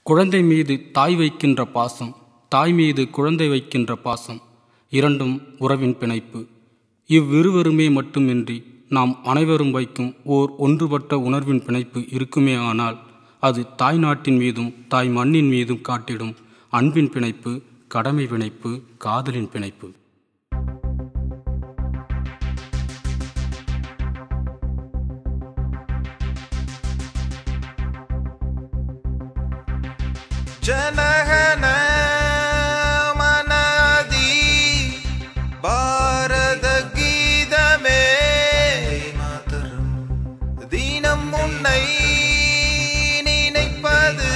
குழந்தை மீது தாய் வைக்கின்ற பாசம் தாய் மீது குழந்தை வைக்கின்ற பாசம் இரண்டும் உறவின் பிணைப்பு இவ்விருவருமே மட்டுமின்றி நாம் அனைவரும் வைக்கும் ஓர் ஒன்றுபட்ட உணர்வின் பிணைப்பு இருக்குமே ஆனால் அது தாய் நாட்டின் மீதும் தாய் மண்ணின் மீதும் காட்டிடும் அன்பின் பிணைப்பு கடமை பிணைப்பு காதலின் பிணைப்பு ಜನಗಣ ಮನದಿ பாரத கீதமே மாதரம் தினம் உன்னை நினைப்பது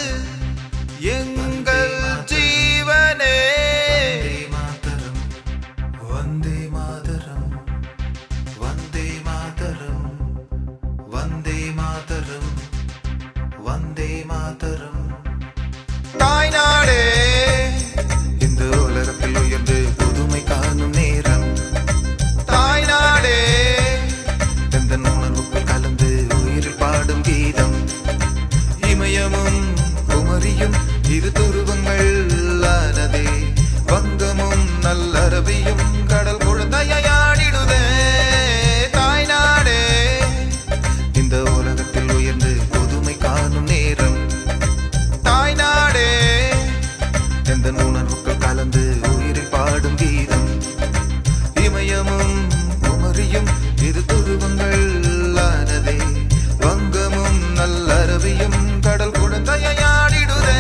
எங்கள் ஜீவனே மாதரம் வந்தே மாதரம் வந்தே மாதரம் வந்தே மாதரம் வந்தே மாதரம் தாய்நாடே இந்த உலகத்தில் உயர்ந்து புதுமை காணும் நேரம் தாய்நாடே எந்த உணர்வுக்குள் கலந்து உயிரில் பாடும் கீதம் இமயமும் குமரியும் இரு துருவங்கள் ஆனதே வங்கமும் நல்லரபியும் கடல் குழந்தையாடிடுதே தாய்நாடே இந்த உலகத்தில் உயர்ந்து புதுமை காணும் நேரம் தாய்நாடே எந்த உணர்வுக்குள் கலந்து உயிரில் பாடும் கீதம் இமயமும் குமரியும் இரு துருவங்கள் ஆனதே வங்கமும் நல்லரவியும் கடல் குழந்தையாடிடுதே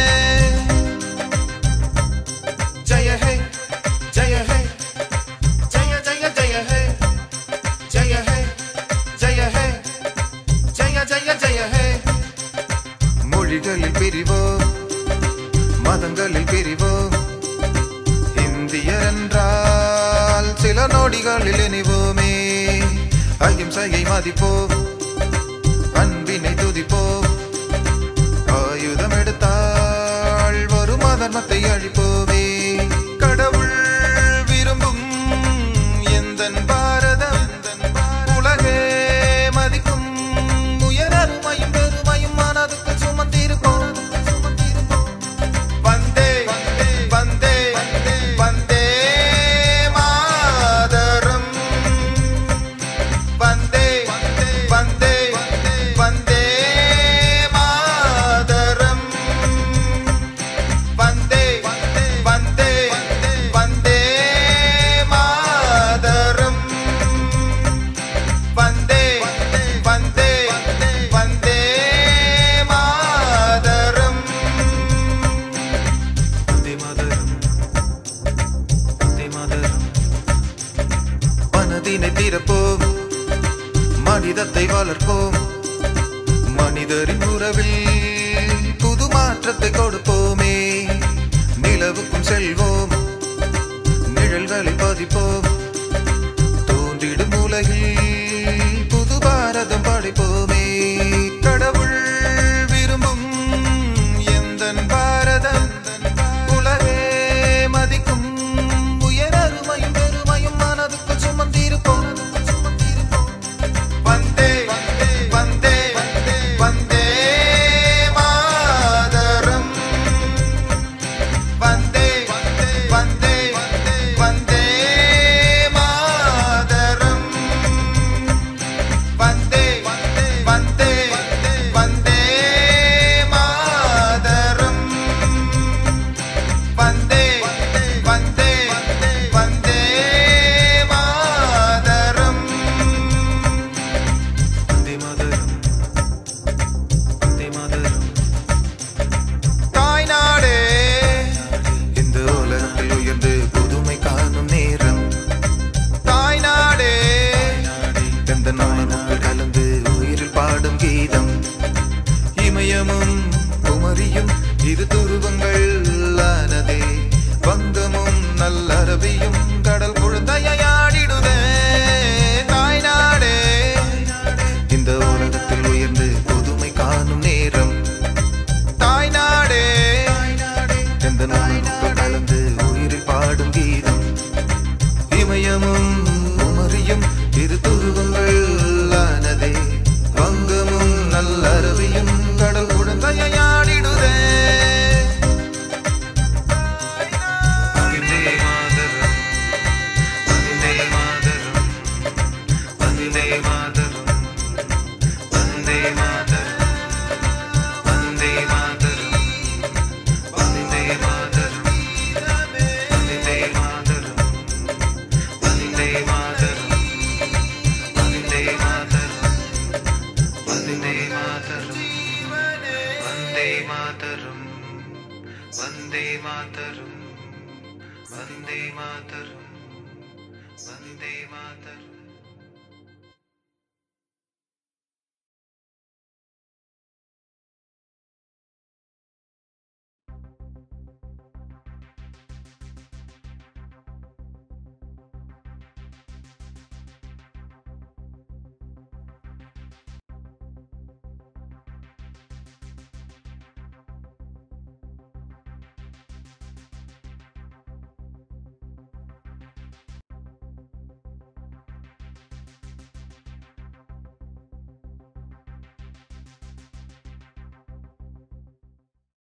ஜய ஹே ஜய ஹே ஜய ஜய ஜய ஹே ஜய ஹே ஜய ஹே ஜய ஜய ஜய ஹே மொழிகளில் பிரிவோம் மதங்களில் பிரிவோம் இந்தியர் என்றால் சில நொடிகளில் இணைவோமே அகிம்சையை மதிப்போம் அன்பினை துதிப்போம் ஆயுதம் எடுத்தால் வரும் அதர்மத்தை அழிப்போமே கடவுள் விரும்பும் எந்தன் பாரதம் உலகே மதிக்கும் உயரருமையும் பெருமையும் மனதுக்கு சுமந்திருப்போம் வந்தே வந்தே வந்தே மாதரம் வந்தே வந்தே வந்தே மாதரம் வந்தே வந்தே வந்தே மாதரம் வந்தே வந்தே வந்தே மாதரம் வந்தே மாதரம் வந்தே மாதரம் மனதினை திறப்போம் மனிதத்தை வளர்ப்போம் மனிதரின் உறவில் புது மாற்றத்தை கொடுப்போமே நிலவுக்கும் செல்வோம் நிழல்களை பதிப்போம் தோன்றிடும் உலகில் புது பாரதம் படைப்போமே கடவுள் விரும்பும் எந்தன் பாரதம் உலகே மதிக்கும் உயரருமையும் பெருமையும் மனதுக்குள் சுமந்திருப்போம் வந்தே வந்தே வந்தே மாதரம் வந்தே வந்தே வந்தே மாதரம் வந்தே வந்தே வந்தே மாதரம் வந்தே வந்தே வந்தே மாதரம் வந்தே மாதரம் வந்தே மாதரம் தாய்நாடே இந்த உலகத்தில் உயர்ந்து புதுமை காணும் நேரம் தாய்நாடே எந்த உணர்வுக்குள் கலந்து உயிரில் பாடும் கீதம் இமயமும் குமரியும் இரு துருவங்கள் ஆனதே வங்கமும் நல்லரபியும் கடல் குழந்தையாடிடுதே தாய்நாடே இந்த உலகத்தில் உயர்ந்து புதுமை காணும் நேரம் தாய்நாடே எந்த உணர்வுக்குள் கலந்து உயிரில் பாடும் கீதம் இமயமும் குமரியும் இரு துருவங்கள் ஆனதே வங்கமும் நல்லரவியும் கடல் குழந்தையாடிடுதே वन्दे मातरम् वन्दे मातरम् वन्दे मातरम् वन्दे मातरम्